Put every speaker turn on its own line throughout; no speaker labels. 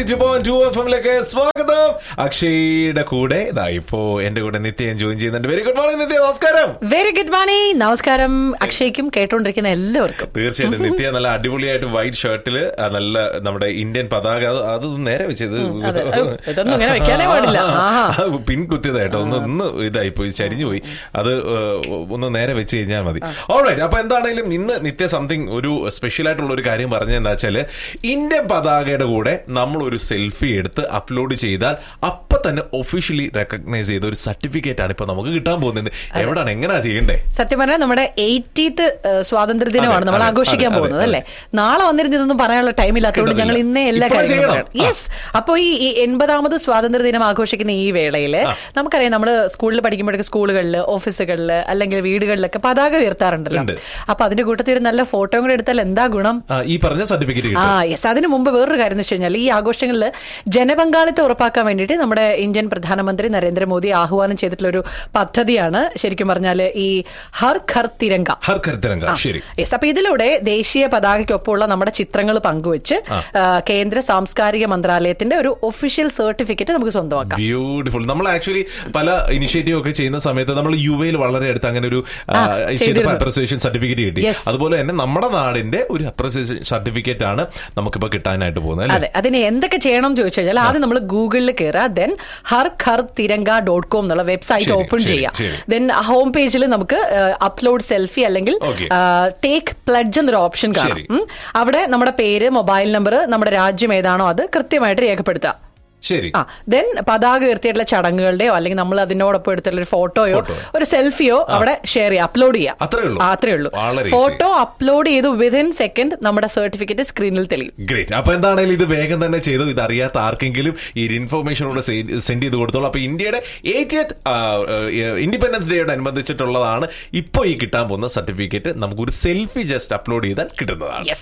To point two F എമ്മിലേക്ക് സ്വാഗതം അക്ഷയുടെ കൂടെ ഇതാ ഇപ്പോ എന്റെ കൂടെ നിത്യ ജോയിൻ ചെയ്യുന്നുണ്ട് വെരി ഗുഡ് മോർണിംഗ് നിത്യ നമസ്കാരം
വെരി ഗുഡ് മോർണിംഗ് നമസ്കാരം അക്ഷയ്ക്കും കേട്ടോണ്ടിരിക്കുന്ന എല്ലാവർക്കും
തീർച്ചയായിട്ടും നിത്യ നല്ല അടിപൊളിയായിട്ട് വൈറ്റ് ഷർട്ടില് നല്ല നമ്മുടെ ഇന്ത്യൻ പതാക അത് അത് നേരെ വെച്ചത്
അതെ. അയ്യോ, ഇതൊന്നും ഇങ്ങനെ വെക്കാനേ പാടില്ല. ആഹാ.
പിൻ കുത്തിയതായിട്ടോ ഒന്ന് ഒന്ന് ഇതായി പോയി ചരിഞ്ഞു പോയി അത് ഏഹ്, ഒന്ന് നേരെ വെച്ച് കഴിഞ്ഞാൽ മതി ഓൾറൈറ്റ് അപ്പൊ എന്താണെങ്കിലും ഇന്ന് നിത്യ സംതിങ് ഒരു സ്പെഷ്യൽ ആയിട്ടുള്ള ഒരു കാര്യം പറഞ്ഞത് എന്താ വെച്ചാല് ഇന്ത്യൻ പതാകയുടെ കൂടെ നമ്മൾ ഒരു സെൽഫി എടുത്ത് അപ്ലോഡ് ചെയ്താൽ അപ്പൊ തന്നെ ഒഫീഷ്യലി റെക്കഗ്നൈസ് ചെയ്ത ഒരു സർട്ടിഫിക്കറ്റ് ആണ് ഇപ്പൊ നമുക്ക് കിട്ടാൻ പോകുന്നത് എവിടാണ് എങ്ങനെയാ ചെയ്യണ്ടേ
സത്യം പറഞ്ഞാൽ നമ്മുടെ എയ്റ്റീത്ത് സ്വാതന്ത്ര്യ ദിനമാണ്
അതെ,
നമ്മൾ
അതെ,
ആഘോഷിക്കാൻ
അതെ,
പോകുന്നത്
അതെ,
അല്ലേ നാളെ വന്നിരുന്ന് ഇതൊന്നും പറയാനുള്ള ടൈം ഇല്ലാത്തതുകൊണ്ട് ഞങ്ങൾ ഇന്നേ എല്ലാ
ഇപ്പോഴേ
കാര്യങ്ങളും
ചെയ്യണം.
യെസ് അപ്പൊ ഈ ഈ എൺപതാമത് സ്വാതന്ത്ര്യ ദിനം ആഘോഷിക്കുന്ന ഈ വേളയില് നമുക്കറിയാം നമ്മൾ സ്കൂളിൽ പഠിക്കുമ്പോഴൊക്കെ സ്കൂളുകളിൽ ഓഫീസുകളിൽ അല്ലെങ്കിൽ വീടുകളിലൊക്കെ പതാക ഉയർത്താറുണ്ടല്ലോ
ഉണ്ട്.
അപ്പൊ അതിന്റെ കൂട്ടത്തിൽ ഒരു നല്ല ഫോട്ടോ കൂടെ എടുത്താൽ എന്താ ഗുണം
ആ, ഈ പറഞ്ഞ സർട്ടിഫിക്കറ്റ്
ആ
കിട്ടും
യെസ് അതിനു മുമ്പ് വേറൊരു കാര്യം എന്ന് വെച്ച് കഴിഞ്ഞാൽ ഈ ആഘോഷങ്ങളിൽ ജനപങ്കാളിത്തം ഉറപ്പാക്കാൻ വേണ്ടിയിട്ട് നമ്മുടെ ഇന്ത്യൻ പ്രധാനമന്ത്രി നരേന്ദ്രമോദി ആഹ്വാനം ചെയ്തിട്ടുള്ള ഒരു പദ്ധതിയാണ് ശരിക്കും പറഞ്ഞാൽ ഈ ഹർ ഘർ തിരങ്ക
ഹർ കർ തിരങ്ക ശരി
യെസ് അപ്പൊ ഇതിലൂടെ ദേശീയ പതാകയ്ക്കൊപ്പമുള്ള നമ്മുടെ ചിത്രങ്ങൾ പങ്കുവെച്ച് ആ, കേന്ദ്ര സാംസ്കാരിക മന്ത്രാലയത്തിന്റെ ഒരു ഒഫീഷ്യൽ സർട്ടിഫിക്കറ്റ് നമുക്ക് സ്വന്തമാക്കാം
ബ്യൂട്ടിഫുൾ നമ്മൾ ആക്ച്വലി പല ഇനിഷ്യേറ്റീവ് ഒക്കെ ചെയ്യുന്ന സമയത്ത് നമ്മൾ യു എയിൽ വളരെ അടുത്ത് അങ്ങനെ ഒരു
ആ, ചെയ്തിരുന്നു.
അപ്രസിയേഷൻ സർട്ടിഫിക്കറ്റ് കിട്ടി
Yes.
അതുപോലെ തന്നെ നമ്മുടെ നാടിന്റെ ഒരു അപ്രസിയേഷൻ സർട്ടിഫിക്കറ്റ് ആണ് നമുക്കിപ്പോ കിട്ടാനായിട്ട് പോകുന്നത് അല്ലേ
അതെ അതിന് എന്തൊക്കെ ചെയ്യണം എന്ന് ചോദിച്ചു കഴിഞ്ഞാൽ ആദ്യം നമ്മൾ ഗൂഗിളിൽ കയറുക then Har Ghar Tiranga dot com എന്നുള്ള വെബ്സൈറ്റ്
ശരി,
ഓപ്പൺ
ശരി,
ചെയ്യാം
ശരി.
ദെൻ ഹോം പേജിൽ നമുക്ക് അപ്ലോഡ് സെൽഫി അല്ലെങ്കിൽ
Okay.
ടേക്ക് പ്ലഡ്ജ് എന്നൊരു ഓപ്ഷൻ കാണാം
ശരി.
ഉം. അവിടെ നമ്മുടെ പേര് മൊബൈൽ നമ്പർ നമ്മുടെ രാജ്യം ഏതാണോ അത് കൃത്യമായിട്ട് രേഖപ്പെടുത്തുക
ശരി
ആ ദെൻ പതാക ഉയർത്തിയിട്ടുള്ള ചടങ്ങുകളുടെയോ അല്ലെങ്കിൽ നമ്മൾ അതിനോടൊപ്പം എടുത്തുള്ള ഒരു ഫോട്ടോയോ
Photo.
ഒരു സെൽഫിയോ അവിടെ ഷെയർ ചെയ്യാം അപ്ലോഡ് ചെയ്യാം
അത്രേ ഉള്ളൂ.
ആ, അത്രേ ഉള്ളൂ
വളരെ easy.
ഫോട്ടോ അപ്ലോഡ് ചെയ്ത് വിതിൻ സെക്കൻഡ് നമ്മുടെ സർട്ടിഫിക്കറ്റ് സ്ക്രീനിൽ തെളിയും
ഗ്രേറ്റ് അപ്പൊ എന്താണെങ്കിലും ഇത് വേഗം തന്നെ ചെയ്തു ഇത് അറിയാത്ത ആർക്കെങ്കിലും ഈ ഇൻഫർമേഷനോട് സെൻഡ് ചെയ്ത് കൊടുത്തോളൂ അപ്പൊ ഇന്ത്യയുടെ എയ്റ്റിയത്ത് ഇൻഡിപെൻഡൻസ് ഡേയോട് അനുബന്ധിച്ചിട്ടുള്ളതാണ് ഇപ്പൊ ഈ കിട്ടാൻ പോകുന്ന സർട്ടിഫിക്കറ്റ് നമുക്ക് ഒരു സെൽഫി ജസ്റ്റ് അപ്ലോഡ് ചെയ്താൽ കിട്ടുന്നതാണ്
yes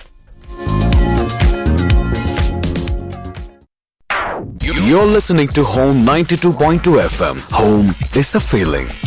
You're listening to Home 92.2 FM. Home is a feeling.